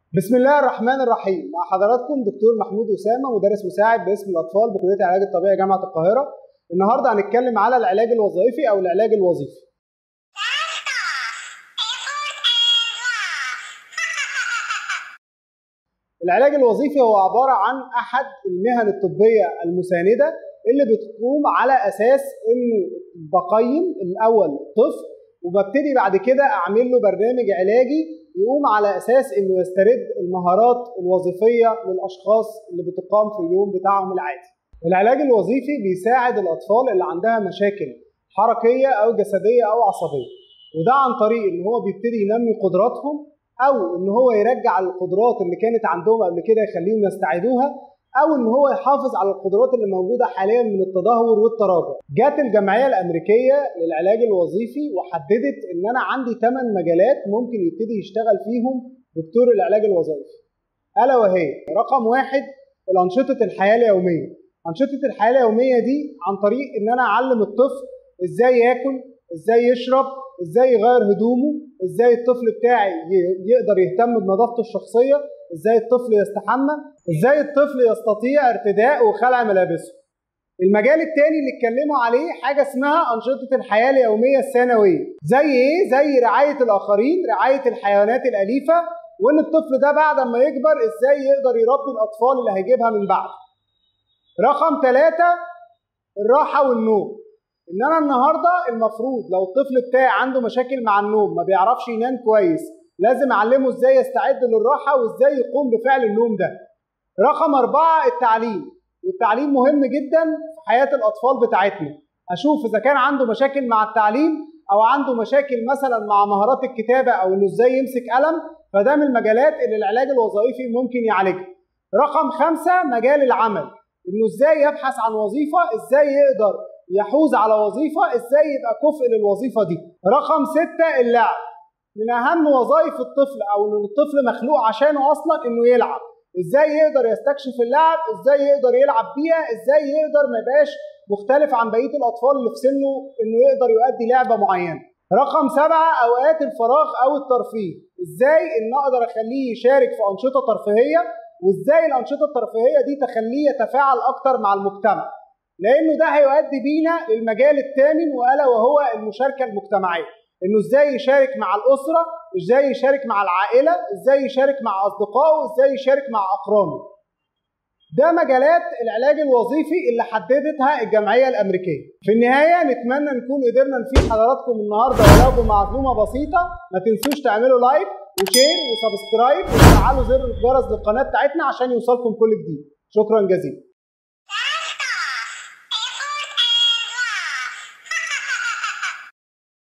بسم الله الرحمن الرحيم مع حضراتكم دكتور محمود أسامة مدرس مساعد باسم الأطفال بكلية العلاج الطبيعي جامعة القاهرة النهاردة هنتكلم على العلاج الوظيفي أو العلاج الوظيفي العلاج الوظيفي هو عبارة عن أحد المهن الطبية المساندة اللي بتقوم على أساس إنه بقيم الأول طفل وببتدي بعد كده أعمل له برنامج علاجي يقوم على اساس انه يسترد المهارات الوظيفيه للاشخاص اللي بتقام في اليوم بتاعهم العادي. العلاج الوظيفي بيساعد الاطفال اللي عندها مشاكل حركيه او جسديه او عصبيه وده عن طريق ان هو بيبتدي ينمي قدراتهم او ان هو يرجع القدرات اللي كانت عندهم قبل كده يخليهم يستعيدوها او ان هو يحافظ على القدرات اللي موجوده حاليا من التدهور والتراجع. جت الجمعيه الامريكيه للعلاج الوظيفي وحددت ان انا عندي 8 مجالات ممكن يبتدي يشتغل فيهم دكتور العلاج الوظيفي. الا وهي رقم واحد الانشطه الحياه اليوميه. انشطه الحياه اليوميه دي عن طريق ان انا اعلم الطفل ازاي ياكل، ازاي يشرب، ازاي يغير هدومه، ازاي الطفل بتاعي يقدر يهتم بنظافته الشخصيه، ازاي الطفل يستحمى ازاي الطفل يستطيع ارتداء وخلع ملابسه المجال الثاني اللي اتكلموا عليه حاجه اسمها انشطه الحياه اليوميه الثانويه زي ايه زي رعايه الاخرين رعايه الحيوانات الاليفه وان الطفل ده بعد ما يكبر ازاي يقدر يربي الاطفال اللي هيجيبها من بعده رقم ثلاثة الراحة والنوم ان انا النهاردة المفروض لو الطفل بتاعي عنده مشاكل مع النوم ما بيعرفش ينام كويس لازم اعلمه ازاي يستعد للراحه وازاي يقوم بفعل النوم ده. رقم أربعة التعليم والتعليم مهم جدا في حياه الاطفال بتاعتنا. اشوف اذا كان عنده مشاكل مع التعليم او عنده مشاكل مثلا مع مهارات الكتابه او انه ازاي يمسك قلم فده من المجالات اللي العلاج الوظيفي ممكن يعالجها. رقم خمسة مجال العمل انه ازاي يبحث عن وظيفه ازاي يقدر يحوز على وظيفه ازاي يبقى كفء للوظيفه دي. رقم ستة اللعب من اهم وظائف الطفل او ان الطفل مخلوق عشانه اصلا انه يلعب ازاي يقدر يستكشف اللعب ازاي يقدر يلعب بيها ازاي يقدر ما يبقاش مختلف عن بقيه الاطفال اللي في سنه انه يقدر يؤدي لعبه معينه رقم سبعة اوقات الفراغ او الترفيه ازاي ان اقدر اخليه يشارك في انشطه ترفيهيه وازاي الانشطه الترفيهيه دي تخليه يتفاعل اكتر مع المجتمع لانه ده هيؤدي بينا للمجال الثامن والا وهو المشاركه المجتمعيه انه ازاي يشارك مع الاسره ازاي يشارك مع العائله ازاي يشارك مع اصدقائه ازاي يشارك مع اقرانه ده مجالات العلاج الوظيفي اللي حددتها الجمعيه الامريكيه في النهايه نتمنى نكون قدرنا نفيد حضراتكم النهارده ولو بمعلومه بسيطه ما تنسوش تعملوا لايك وشير وسبسكرايب وتفعلوا زر الجرس للقناه بتاعتنا عشان يوصلكم كل جديد شكرا جزيلا